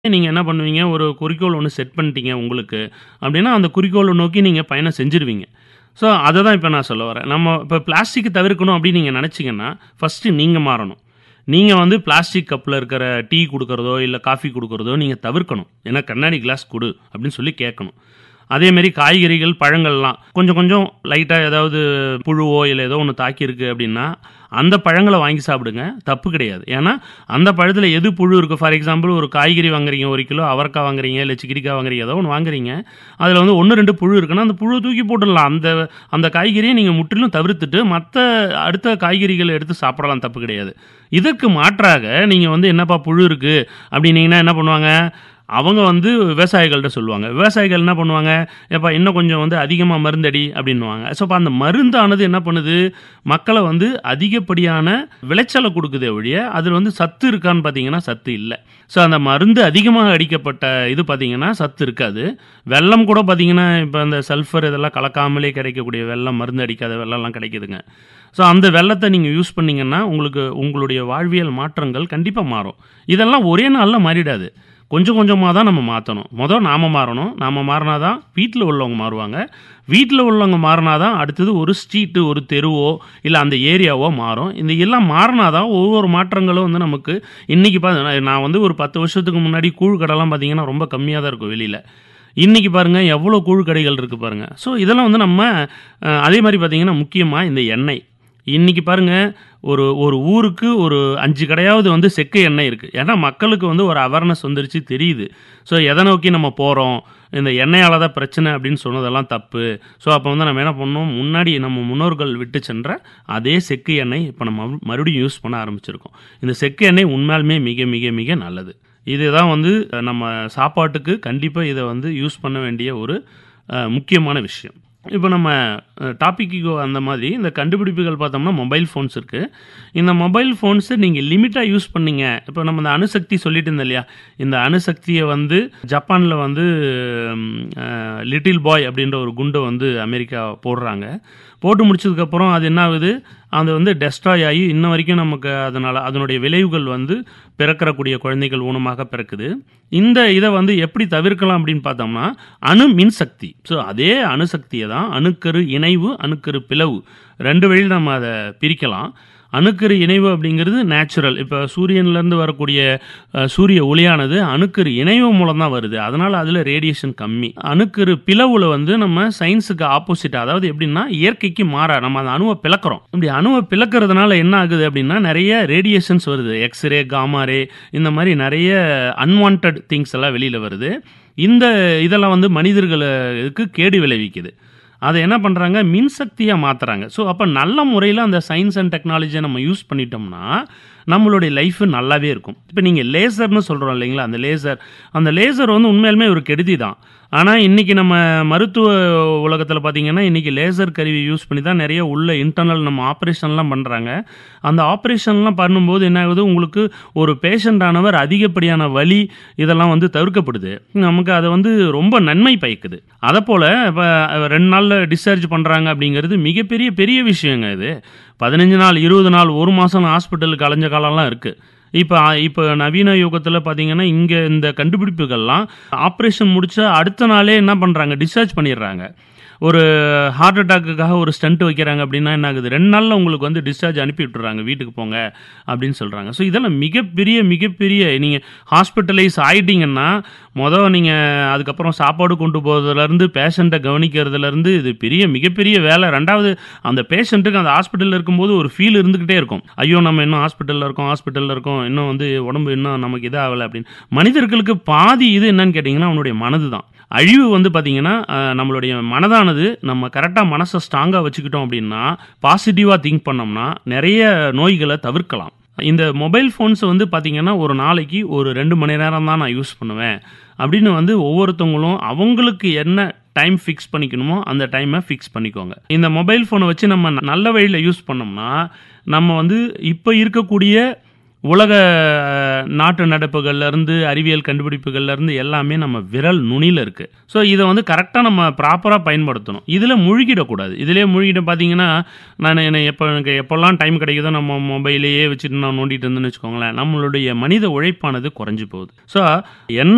நீங்க என்ன பண்ணுவீங்க, ஒரு குறிக்கோள் ஒண்ணு செட் பண்ணிட்டீங்க உங்களுக்கு. அப்டின்னா, அந்த குறிக்கோள நோக்கி நீங்க பயணம் செஞ்சுருவீங்க. ஸோ, அத தான் இப்ப நான் சொல்ல வரேன். நம்ம இப்ப பிளாஸ்டிக்க தவிர்க்கணும் அப்டின்னு நீங்க நெனச்சீங்கன்னா, ஃபர்ஸ்ட்டு நீங்க மாறணும். நீங்க வந்து பிளாஸ்டிக் கப்ல இருக்கிற டீ குடுக்குறதோ, இல்ல காஃபி குடுக்குறதோ நீங்க தவிர்க்கணும். ஏன்னா, கண்ணாடி கிளாஸ் குடு அப்டின்னு சொல்லி கேட்கணும். அதேமாரி காய்கறிகள், பழங்கள்லாம் கொஞ்சம் கொஞ்சம் லைட்டா ஏதாவது புழுவோ, இல்ல ஏதோ ஒண்ணு தாக்கியிருக்கு அப்டின்னா, அந்த பழங்கள வாங்கி சாப்பிடுங்க. தப்பு கிடையாது. ஏன்னா, அந்த பழத்தில எது புழு இருக்கு ஃபார் எக்ஸாம்பிள் ஒரு காய்கறி வாங்குறீங்க 1 கிலோ அவரக்கா வாங்குறீங்க, இல்ல சிக்கிரிக்கா வாங்குறீங்க, ஏதோ ஒண்ணு வாங்குறீங்க. அதில வந்து 1, 2 புழு இருக்குன்னா, அந்த புழுவ தூக்கி போட்டுடலாம். அந்த அந்த காய்கறிய நீங்க முற்றிலும் தவிர்த்துட்டு, மத்த அடுத்த காய்கறிகள எடுத்து சாப்பிடலாம் தப்பு கிடையாது. இதற்கு மாற்றாக நீங்க வந்து என்னப்பா புழு இருக்கு அப்டின்னீங்கன்னா என்ன பண்ணுவாங்க? அவங்க வந்து விவசாயிகள்ட்ட சொல்லுவாங்க. விவசாயிகள் என்ன பண்ணுவாங்க? "ஏப்பா இன்னும் கொஞ்சம் வந்து அதிகமா மருந்தடி" அப்டின்னுவாங்க. ஸோ, அப்ப அந்த மருந்தானது என்ன பண்ணுது? மக்கள வந்து அதிகப்படியான விளைச்சல குடுக்குதே ஒழிய, அதில வந்து சத்து இருக்கான்னு பார்த்தீங்கன்னா, சத்து இல்ல. ஸோ, அந்த மருந்து அதிகமாக அடிக்கப்பட்ட இது பார்த்தீங்கன்னா, சத்து இருக்காது. வெல்லம் கூட பார்த்தீங்கன்னா, இப்ப அந்த சல்ஃபர் இதெல்லாம் கலக்காமலே கிடைக்கக்கூடிய வெல்லம், மருந்து அடிக்காத வெல்லம்லாம் கிடைக்குதுங்க. ஸோ, அந்த வெல்லத்த நீங்க யூஸ் பண்ணீங்கன்னா, உங்களுக்கு உங்களுடைய வாழ்வியல் மாற்றங்கள் கண்டிப்பா மாறும். இதெல்லாம் ஒரே நாள்ல மாறிடாது. கொஞ்சம் கொஞ்சமா தான் நம்ம மாத்தணும். மொத நாம மாறணும். நாம மாறுனா தான் வீட்ல உள்ளவங்க மாறுவாங்க. வீட்ல உள்ளவங்க மாறுனா தான் அடுத்தது ஒரு ஸ்ட்ரீட், ஒரு தெருவோ, இல்ல அந்த ஏரியாவோ மாறும். இந்த எல்லாம் மாறுனா தான் ஒவ்வொரு மாற்றங்களும் வந்து நமக்கு இன்னைக்கு பா நான் வந்து ஒரு 10 வருஷத்துக்கு முன்னாடி கூழ் கடைலாம் பார்த்தீங்கன்னா, ரொம்ப கம்மியா தான் இருக்கும் வெளியில. இன்னைக்கு பாருங்க எவ்வளோ கூழ் கடைகள் இருக்கு பாருங்க. ஸோ, இதெல்லாம் வந்து நம்ம அ அதே மாரி பார்த்தீங்கன்னா, முக்கியமா இந்த எண்ணெய். இன்னைக்கு பாருங்க ஒரு ஒரு ஊருக்கு ஒரு 5 கடையாவது வந்து செக்கு எண்ணெய் இருக்கு. ஏன்னா, மக்களுக்கு வந்து ஒரு அவேர்னஸ் வந்துருச்சு தெரியுது. ஸோ, எத நோக்கி நம்ம போறோம்? இந்த எண்ணெயால தான் பிரச்சனை அப்டின்னு சொன்னதெல்லாம் தப்பு. ஸோ, அப்ப வந்து நம்ம என்ன பண்ணணும்? முன்னாடி நம்ம முன்னோர்கள் விட்டு சென்ற அதே செக்கு எண்ணெய் இப்ப நம்ம மறுபடியும் யூஸ் பண்ண ஆரம்பிச்சிருக்கோம். இந்த செக்கு எண்ணெய் உண்மையாலுமே மிக மிக மிக நல்லது. இதுதான் வந்து நம்ம சாப்பாட்டுக்கு கண்டிப்பா இத வந்து யூஸ் பண்ண வேண்டிய ஒரு அ முக்கியமான விஷயம். இப்ப நம்ம அ டாபிக்குக்கு அந்த மாதிரி இந்த கண்டுபிடிப்புகள் பார்த்தோம்னா, மொபைல் ஃபோன்ஸ் இருக்கு. இந்த மொபைல் ஃபோன்ஸ நீங்க லிமிட்டா யூஸ் பண்ணீங்க. இப்ப நம்ம இந்த அணுசக்தி சொல்லிட்டு இருந்தேன் இல்லையா? இந்த அணுசக்திய வந்து ஜப்பான்ல வந்து அ லிட்டில் பாய் அப்டின்ற ஒரு குண்ட வந்து அமெரிக்கா போடுறாங்க. போட்டு முடிச்சதுக்கப்புறம் அது என்ன ஆகுது? அது வந்து டெஸ்ட்ராய் ஆயி இன்ன வரைக்கும் நமக்கு அதனால அதனுடைய விளைவுகள் வந்து பிறக்கக்கூடிய குழந்தைகள் ஊனமாக பிறக்குது. இந்த இத வந்து எப்படி தவிர்க்கலாம் அப்டின்னு பார்த்தோம்னா, அணு மின்சக்தி. ஸோ, அதே அணுசக்திய தான் அணுக்கரு இணைவு, அணுக்கரு பிளவு 2 வழியில நம்ம அத பிரிக்கலாம். அணுக்கரு இணைவு அப்டிங்கிறது நேச்சுரல். இப்ப சூரியன்லேருந்து வரக்கூடிய அ சூரிய ஒளியானது அணுக்கரு இணைவு மூலம் தான் வருது. அதனால அதில ரேடியேஷன் கம்மி. அணுக்கரு பிளவுல வந்து நம்ம சயின்ஸுக்கு ஆப்போசிட்டா அதாவது எப்டின்னா, இயற்கைக்கு மாறா நம்ம அந்த அணுவ பிளக்குறோம். இப்டி அணுவ பிளக்குறதுனால என்ன ஆகுது அப்டின்னா, நெறைய ரேடியேஷன்ஸ் வருது. எக்ஸ்-ரே, காமா ரே இந்த மாரி நெறைய அன்வான்டட் திங்ஸ் எல்லாம் வெளியில வருது. இந்த இதெல்லாம் வந்து மனிதர்களுக்கு கேடு விளைவிக்குது. அத என்ன பண்றாங்க? மின்சக்தியா மாத்துறாங்க. ஸோ, அப்ப நல்ல முறையில அந்த சயன்ஸ் அண்ட் டெக்னாலஜிய நம்ம யூஸ் பண்ணிட்டோம்னா, நம்மளுடைய லைஃப் நல்லாவே இருக்கும். இப்ப நீங்க லேசர்ன்னு சொல்றோம் இல்லைங்களா? அந்த லேசர் அந்த லேசர் வந்து உண்மையாலுமே ஒரு கெடுதி தான். ஆனா, இன்னைக்கு நம்ம மருத்துவ உலகத்தில பார்த்தீங்கன்னா, இன்னைக்கு லேசர் கருவி யூஸ் பண்ணி தான் நெறைய உள்ள இன்டர்னல் நம்ம ஆப்பரேஷன்லாம் பண்றாங்க. அந்த ஆப்பரேஷன்லாம் பண்ணும்போது என்ன ஆகுது? உங்களுக்கு ஒரு பேஷண்ட் ஆனவர் அதிகப்படியான வலி இதெல்லாம் வந்து தவிர்க்கப்படுது. நமக்கு அது வந்து ரொம்ப நன்மை பயக்குது. அதப்போல இப்ப 2 நாள்ல டிஸ்சார்ஜ் பண்றாங்க அப்டிங்கிறது மிகப்பெரிய பெரிய விஷயங்க இது. 15 நாள், 20 நாள், 1 மாசம் ஹாஸ்பிட்டலுக்கு அலைஞ்ச காலம்லாம் இருக்கு. இப்ப இப்ப நவீன யுகத்தில பார்த்தீங்கன்னா, இங்க இந்த கண்டுபிடிப்புகள்லாம் ஆப்பரேஷன் முடிச்ச அடுத்த நாளே என்ன பண்றாங்க? டிஸ்சார்ஜ் பண்ணிடுறாங்க. ஒரு ஹார்ட் அட்டாக்குக்காக ஒரு ஸ்டண்ட் வைக்கிறாங்க அப்டின்னா என்ன ஆகுது? 2 நாள்ல உங்களுக்கு வந்து டிஸ்சார்ஜ் அனுப்பி விட்டுர்றாங்க. வீட்டுக்கு போங்க அப்டின்னு சொல்றாங்க. ஸோ, இதெல்லாம் மிகப்பெரிய மிகப்பெரிய நீங்க ஹாஸ்பிட்டலைஸ் ஆயிட்டீங்கன்னா, மொத நீங்க அதுக்கப்புறம் சாப்பாடு கொண்டு போறதுலருந்து, பேஷண்ட்ட கவனிக்கிறதுலருந்து இது பெரிய மிகப்பெரிய வேல. 2வது அந்த பேஷண்ட்டுக்கு அந்த ஹாஸ்பிட்டல்ல இருக்கும்போது ஒரு ஃபீல் இருந்துகிட்டே இருக்கும். ஐயோ! நம்ம இன்னும் ஹாஸ்பிட்டல்ல இருக்கோம் ஹாஸ்பிட்டல்ல இருக்கோம். இன்னும் வந்து உடம்பு இன்னும் நமக்கு இது ஆகல அப்டின்னு. மனிதர்களுக்கு பாதி இது என்னன்னு கேட்டீங்கன்னா, அவனுடைய மனது தான். அழிவு வந்து பார்த்தீங்கன்னா, அ நம்மளுடைய மனதானது நம்ம கரெக்ட்டா மனச ஸ்ட்ராங்கா வச்சுக்கிட்டோம் அப்டின்னா, பாசிட்டிவா திங்க் பண்ணோம்னா, நெறைய நோய்கள தவிர்க்கலாம். இந்த மொபைல் ஃபோன்ஸ் வந்து பார்த்தீங்கன்னா, ஒரு நாளைக்கு ஒரு 2 மணி நேரம் தான் நான் யூஸ் பண்ணுவேன். அப்டின்னு வந்து ஒவ்வொருத்தவங்களும் அவங்களுக்கு என்ன டைம் ஃபிக்ஸ் பண்ணிக்கணுமோ, அந்த டைம ஃபிக்ஸ் பண்ணிக்கோங்க. இந்த மொபைல் ஃபோன வச்சு நம்ம நல்ல வழியில யூஸ் பண்ணோம்னா, நம்ம வந்து இப்ப இருக்கக்கூடிய உலக நாட்டு நடப்புகள்லேருந்து, அறிவியல் கண்டுபிடிப்புகள்லேருந்து எல்லாமே நம்ம விரல் நுனியில இருக்கு. ஸோ, இத வந்து கரெக்ட்டா நம்ம ப்ராப்பரா பயன்படுத்தணும். இதில மூழ்கிடக்கூடாது. இதிலேயே மூழ்கிட்டு பார்த்தீங்கன்னா, நானு என்ன எப்ப எனக்கு எப்போலாம் டைம் கிடைக்குதோ நம்ம மொபைலையே வச்சுட்டு நான் நோண்டிட்டு இருந்தேன்னு வச்சுக்கோங்களேன், நம்மளுடைய மனித உழைப்பானது குறைஞ்சு போகுது. ஸோ, என்ன